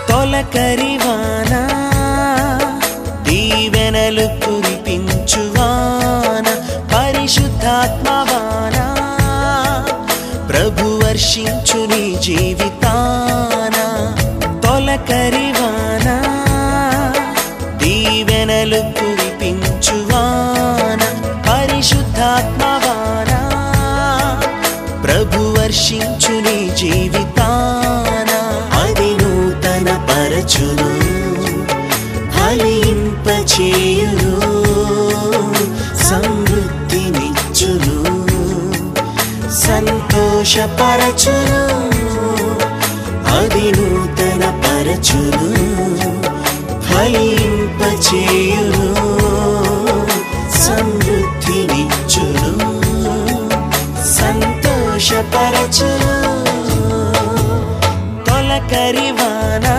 తొలకరివాన దీవెనలు కురిపించువాన పరిశుద్ధాత్మవాన ప్రభు వర్షించు నీ జీవితాన తొలకరివాన దీవెనలు కురిపించువాన పరిశుద్ధాత్మవాన ప్రభు వర్షించు నీ జీవితాన అది నూతన పరచును ఫలింపచేయును సమృద్ధినిచ్చును సంతోషపరచును అది నూతన పరచును ఫలింపచేయును సమృద్ధినిచ్చును సంతోషపరచును తొలకరివానా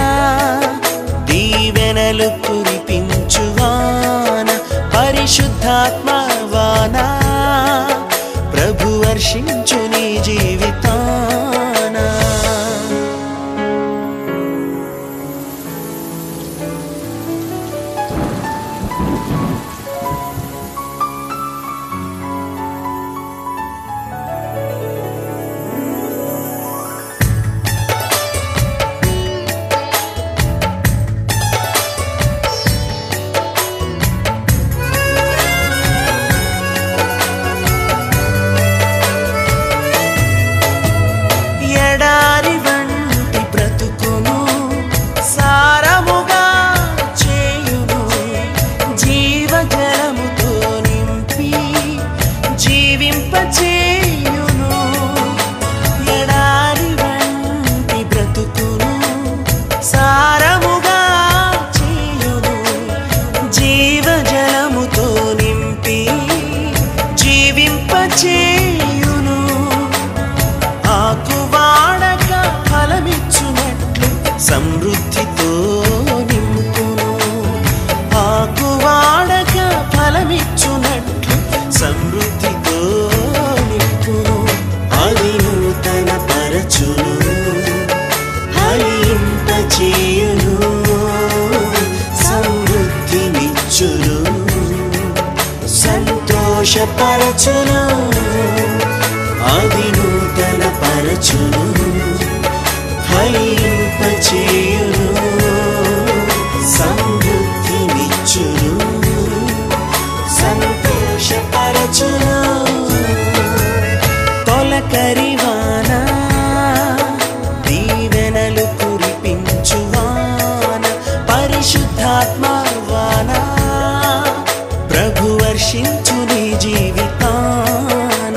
దీవెనలు కురిపించువాన పరిశుద్ధాత్మవానా ప్రభు వర్షించు నీ జీవితాన ఎడారి వంటి బ్రతుకును సారముగా చేయును జీవజలముతో నింపి జీవింపచేయును ఎడారి వంటి బ్రతుకును సారముగా చేయును జీవజలముతో నింపి జీవింపచేయును ఆకు వాడక ఫలమిచ్చునట్లు సమృద్ధితో నింపును ఆకు వాడక ఫలమిచ్చునట్లు సమృద్ధితో నింపును అది నూతన పరచును ఫలింపచేయును సమృద్ధినిచ్చును సంతోషపరచును అది నూతన పరచును ఫలింపచేయును సమృద్ధినిచ్చును సంతోషపరచును తొలకరివాన దీవెనలు కురిపించువాన పరిశుద్ధాత్మవాన ప్రభు వర్షించు నీ జీవితాన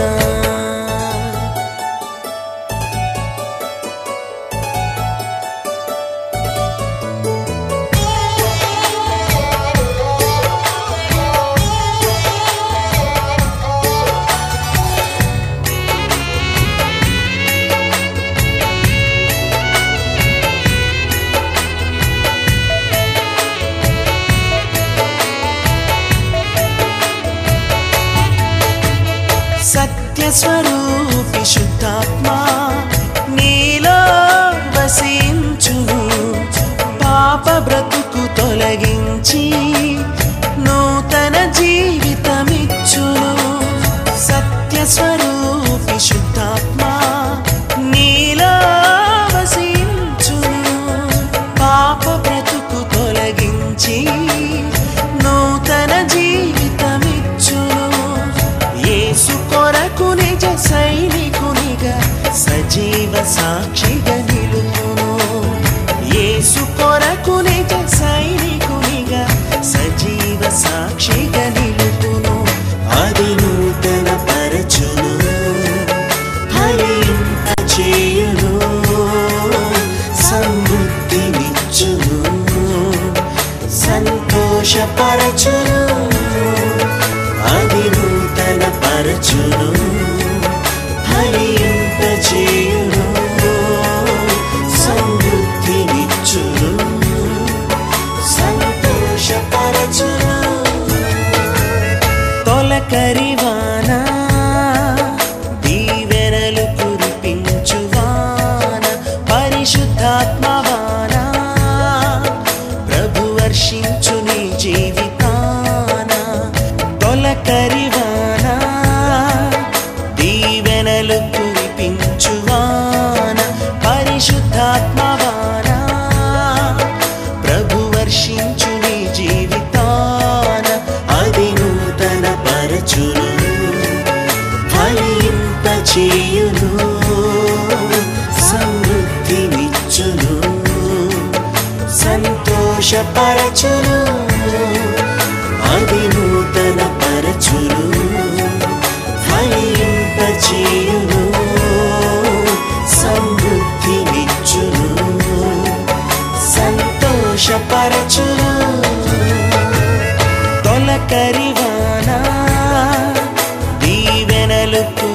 సత్యస్వరూపి శుద్ధాత్మా నీలో వసించును పాప బ్రతుకు తొలగించి నూతన జీవితమిచ్చును సత్యస్వరూపి శుద్ధాత్మా నీలో వసించును పాప బ్రతుకు తొలగించి నూతన జీవితమిచ్చును యేసు కొరకు నిజ సైనికునిగా సజీవ సాక్షిగా నిలుపును యేసు కొరకు నిజ సైనికునిగా సజీవ సాక్షిగా నిలుపును అది నూతన పరచును ఫలింపచేయును సమృద్ధినిచ్చును సంతోషపరచును అది నూతన పరచును ఫలింపచేయును సమృద్ధినిచ్చును సంతోషపరచును తొలకరివాన దీవెనలు కురిపించువాన పరిశుద్ధాత్మవాన వర్షించు నీ జీవితాన తొలకరివానా దీవెనలు కురిపించువాన పరిశుద్ధాత్మవాన ప్రభు వర్షించు నీ జీవితాన అది నూతన పరచును ఫలింపచేయును సమృద్ధినిచ్చును సంతోషపరచును అది నూతన పరచును ఫలింపచేయును సమృద్ధినిచ్చును సంతోషపరచును తొలకరివానా దీవెనలు